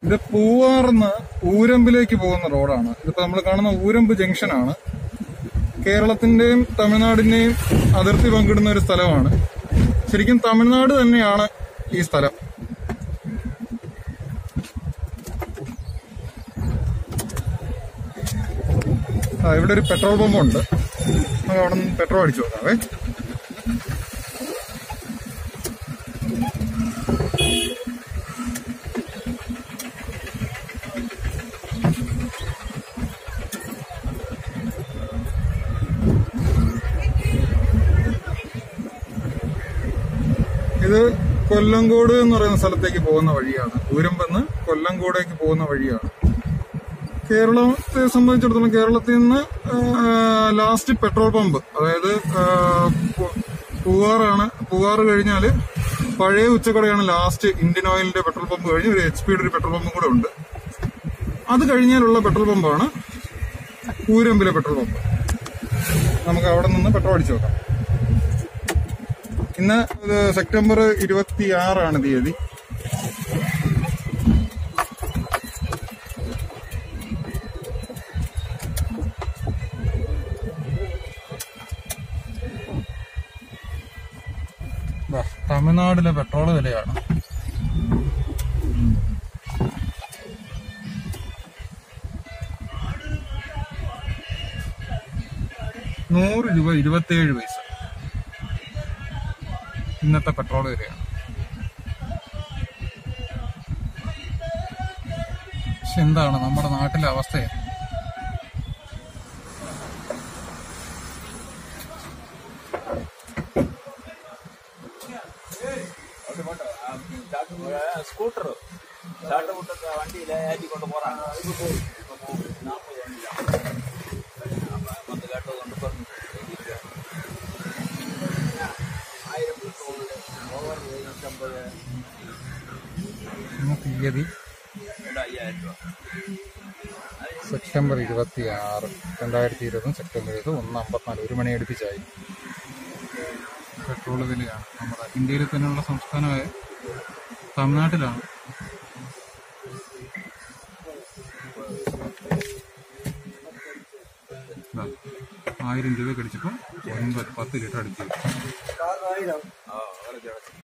ഇത് പൂവാർന്ന് ഊരമ്പിലേക്ക് പോകുന്ന റോഡാണ് ഇതിപ്പോ നമ്മൾ കാണുന്ന ഊരമ്പ് ജംഗ്ഷനാണ് കേരളത്തിന്റെയും തമിഴ്നാടിന്റെയും അതിർത്തി പങ്കിടുന്ന ഒരു സ്ഥലമാണ് ശരിക്കും തമിഴ്നാട് തന്നെയാണ് ഈ സ്ഥലം ആ ഇവിടെ ഒരു പെട്രോൾ പമ്പ് ഉണ്ട് നമുക്ക് അവിടെ നിന്ന് പെട്രോൾ അടിച്ചു നോക്കാവേ ഇത് കൊല്ലങ്കോട് എന്ന് പറയുന്ന സ്ഥലത്തേക്ക് പോകുന്ന വഴിയാണ് ഊരമ്പെന്ന് കൊല്ലങ്കോടേക്ക് പോകുന്ന വഴിയാണ് കേരളത്തെ സംബന്ധിച്ചിടത്തോളം കേരളത്തിൽ നിന്ന് ലാസ്റ്റ് പെട്രോൾ പമ്പ് അതായത് ആ, പു- പൂവാറാണ് പൂവാറ് കഴിഞ്ഞാൽ പഴയ ഉച്ചക്കടയാണ് ലാസ്റ്റ് ഇന്ത്യൻ ഓയിലിന്റെ പെട്രോൾ പമ്പ് കഴിഞ്ഞ് ഒരു എച്ച് പിയുടെ ഒരു പെട്രോൾ പമ്പും കൂടെ ഉണ്ട് അത് കഴിഞ്ഞാലുള്ള പെട്രോൾ പമ്പാണ് ഊരമ്പിലെ പെട്രോൾ പമ്പ് നമുക്ക് അവിടെ നിന്ന് പെട്രോൾ അടിച്ചു നോക്കാം ഇന്ന് ഇത് സെപ്റ്റംബർ ഇരുപത്തി ആറാണ് തീയതി ദാ, തമിഴ്നാട്ടിലെ പെട്രോൾ വിലയാണ് നൂറ് രൂപ ഇരുപത്തിയേഴ് പൈസ ഇന്നത്തെ പെട്രോൾ വിലയാണ് പക്ഷെ എന്താണ് നമ്മുടെ നാട്ടിലെ അവസ്ഥ ஸ்கூட்டர் ஷார்ட் விட்டு வண்டியில ஏற்றி கொண்டு போறாங்க நாற்பது வண்டியில வந்து கேட்டு கொண்டு போறோம் ஆயிரம் பெட்ரோல் ஓவர் எழுநூற்றம்பது ഇന്ന് തീയതി ரெண்டு ஐயாயிரம் ரூபா സെപ്റ്റംബർ ഇരുപത്തി ആറ് രണ്ടായിരത്തി ഇരുപതും സെപ്റ്റംബർ ഇരുപത് ഒന്ന് അമ്പത്തിനാല് ഒരു മണി അടുപ്പിച്ചായി പെട്രോൾ വിലയാണ് നമ്മുടെ ഇന്ത്യയിൽ തന്നെയുള്ള സംസ്ഥാനമായ തമിഴ്നാട്ടിലാണ് ദാ, ആയിരം രൂപ കടിച്ചപ്പോൾ ഒൻപത് പത്ത് ലിറ്റർ അടിച്ചു ஆ, வேலைக்கு